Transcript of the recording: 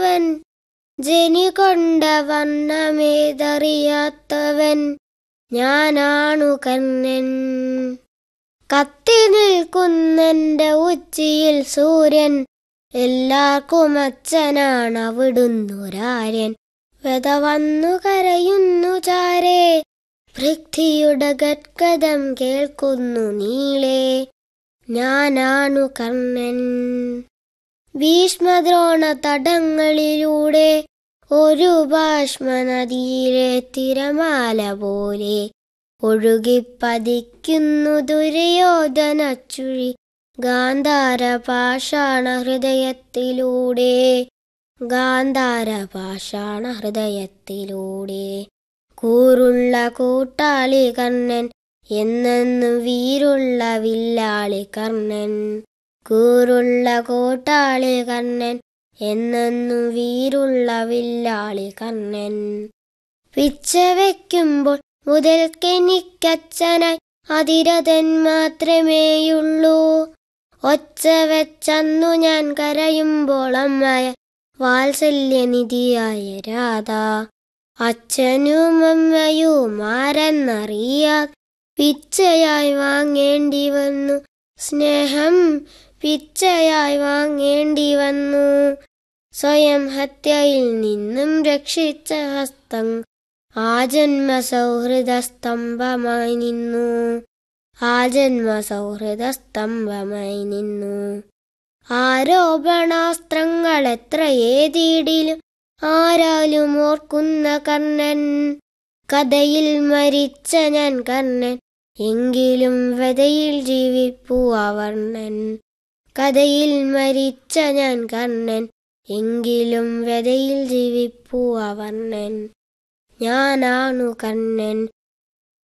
വന്നവൻ ജനി കൊണ്ട വണ്ണമേതറിയാത്തവൻ ഞാനാണു കണ്ണൻ കത്തി നിൽക്കുന്നെന്റെ ഉച്ചിയിൽ സൂര്യൻ എല്ലാവർക്കും അച്ഛനാണ് അവിടുന്നൊരാര്യൻ വെത വന്നു കരയുന്നു ചാരേ പൃഥ്വിയുടെ ഗദ്ഗതം കേൾക്കുന്നു നീളേ ഞാനാണു കർണൻ ഭീഷ്മദ്രോണ തടങ്ങളിലൂടെ ഒരു ഭാഷ്മ നദിയിലെ തിരമാല പോലെ ഒഴുകിപ്പതിക്കുന്നു ദുര്യോധന ചുഴി ഗാന്ധാര പാഷാണ ഹൃദയത്തിലൂടെ ഗാന്ധാര പാഷാണ ഹൃദയത്തിലൂടെ കൂറുള്ള കൂട്ടാളി കർണൻ എന്നെന്നും വീരുള്ള വില്ലാളി കർണൻ കൂറുള്ള കൂട്ടാളി കർണൻ എന്നെന്നും വീരുള്ള വില്ലാളി കർണൻ പിച്ച വയ്ക്കുമ്പോൾ മുതൽക്കെനിക്കച്ഛനായി അതിരഥൻ മാത്രമേയുള്ളൂ ഒച്ച വെച്ചന്നു ഞാൻ കരയുമ്പോൾ അമ്മായ വാത്സല്യനിധിയായ രാധ അച്ഛനും അമ്മയും ആരെന്നറിയാ പിച്ചയായി വാങ്ങേണ്ടി വന്നു സ്നേഹം പിച്ചയായി വാങ്ങേണ്ടി വന്നു സ്വയം ഹത്യയിൽ നിന്നും രക്ഷിച്ച ഹസ്തം ആ ജന്മ സൗഹൃദ സ്തംഭമായി നിന്നു ആ ജന്മ സൗഹൃദ സ്തംഭമായി നിന്നു ആരോപണാസ്ത്രങ്ങൾ എത്ര ഏതീടിലും ആരാലും ഓർക്കുന്ന കർണൻ കഥയിൽ മരിച്ച ഞാൻ കർണൻ എങ്കിലും വ്യതയിൽ ജീവിപ്പു അവർണൻ കഥയിൽ മരിച്ച ഞാൻ കർണൻ എങ്കിലും വ്യതയിൽ ജീവിപ്പു അവർണൻ ഞാനാണു കണ്ണൻ